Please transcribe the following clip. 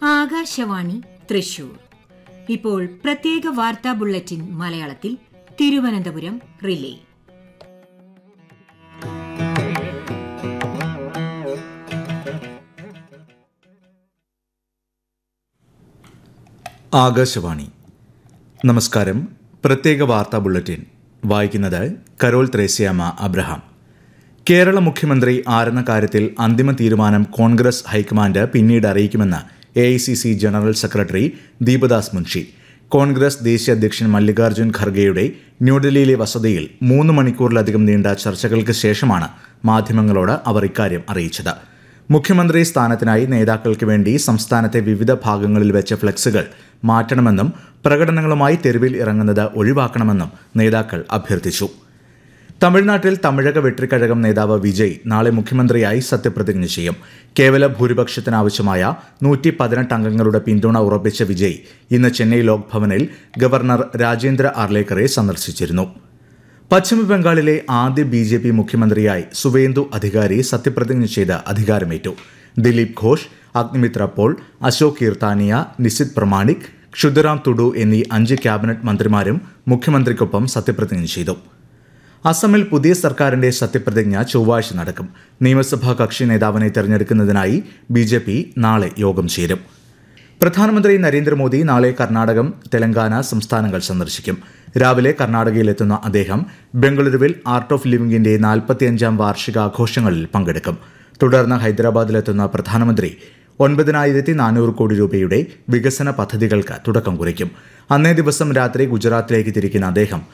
ആകാശവാണി തൃശൂർ ഇപ്പോൾ പ്രത്യേക വാർത്താ ബുള്ളറ്റിൻ മലയാളത്തിൽ തിരുവനന്തപുരം റിലേ ആകാശവാണി നമസ്കാരം പ്രത്യേക വാർത്താ ബുള്ളറ്റിൻ വായിക്കുന്നത് കരോൾ ത്രേസ്യാമ അബ്രഹാം കേരള മുഖ്യമന്ത്രി ആരെന്ന കാര്യത്തിൽ അന്തിമ തീരുമാനം കോൺഗ്രസ് ഹൈക്കമാൻഡ് പിന്നീട് അറിയിക്കുമെന്ന് A general secretary Deepadas Munshi Congress ദേശീയ അധ്യക്ഷൻ മല്ലികാർജ്ജുൻ ഖർഗെയുടെ ന്യൂഡൽഹിയിലെ വസതിയിൽ മൂന്ന് മണിക്കൂറിലധികം നീണ്ട ചർച്ചകൾക്ക് ശേഷമാണ് മാധ്യമങ്ങളോട് അവർ ഇക്കാര്യം അറിയിച്ചത് മുഖ്യമന്ത്രി സ്ഥാനത്തിനായി നേതാക്കൾക്ക് വേണ്ടി സംസ്ഥാനത്തെ വിവിധ ഭാഗങ്ങളിൽ വെച്ച ഫ്ലെക്സുകൾ മാറ്റണമെന്നും പ്രകടനങ്ങളുമായി തെരുവിൽ ഇറങ്ങുന്നത് ഒഴിവാക്കണമെന്നും നേതാക്കൾ അഭ്യർത്ഥിച്ചു തമിഴ്നാട്ടിൽ തമിഴക വെട്രിക്കഴകം നേതാവ് വിജയ് നാളെ മുഖ്യമന്ത്രിയായി സത്യപ്രതിജ്ഞ ചെയ്യും കേവല ഭൂരിപക്ഷത്തിനാവശ്യമായ നൂറ്റി പതിനെട്ട് അംഗങ്ങളുടെ പിന്തുണ ഉറപ്പിച്ച വിജയ് ഇന്ന് ചെന്നൈ ലോക് ഭവനിൽ ഗവർണർ രാജേന്ദ്ര ആർലേക്കറെ സന്ദർശിച്ചിരുന്നു പശ്ചിമബംഗാളിലെ ആദ്യ ബി ജെ പി മുഖ്യമന്ത്രിയായി സുവേന്ദു അധികാരി സത്യപ്രതിജ്ഞ ചെയ്ത് അധികാരമേറ്റു ദിലീപ് ഘോഷ് അഗ്നിമിത്ര പോൾ അശോക് കീർത്താനിയ നിസിത് പ്രമാണിക് ക്ഷുദ്റാം തുഡു എന്നീ അഞ്ച് ക്യാബിനറ്റ് മന്ത്രിമാരും മുഖ്യമന്ത്രിക്കൊപ്പം സത്യപ്രതിജ്ഞ ചെയ്തു അസമിൽ പുതിയ സർക്കാരിന്റെ സത്യപ്രതിജ്ഞ ചൊവ്വാഴ്ച നടക്കും നിയമസഭാ കക്ഷി നേതാവിനെ തെരഞ്ഞെടുക്കുന്നതിനായി ബി ജെ പി നാളെ യോഗം ചേരും പ്രധാനമന്ത്രി നരേന്ദ്രമോദി നാളെ കർണാടകം തെലങ്കാന സംസ്ഥാനങ്ങൾ സന്ദർശിക്കും രാവിലെ കർണാടകയിലെത്തുന്ന അദ്ദേഹം ബംഗളൂരുവിൽ ആർട്ട് ഓഫ് ലിവിംഗിന്റെ നാൽപ്പത്തിയഞ്ചാം വാർഷികാഘോഷങ്ങളിൽ പങ്കെടുക്കും തുടർന്ന് ഹൈദരാബാദിലെത്തുന്ന പ്രധാനമന്ത്രി ഒൻപതിനായിരത്തി നാനൂറ് കോടി രൂപയുടെ വികസന പദ്ധതികൾക്ക് തുടക്കം കുറിക്കും അന്നേ ദിവസം രാത്രി ഗുജറാത്തിലേക്ക് തിരിക്കുന്ന അദ്ദേഹം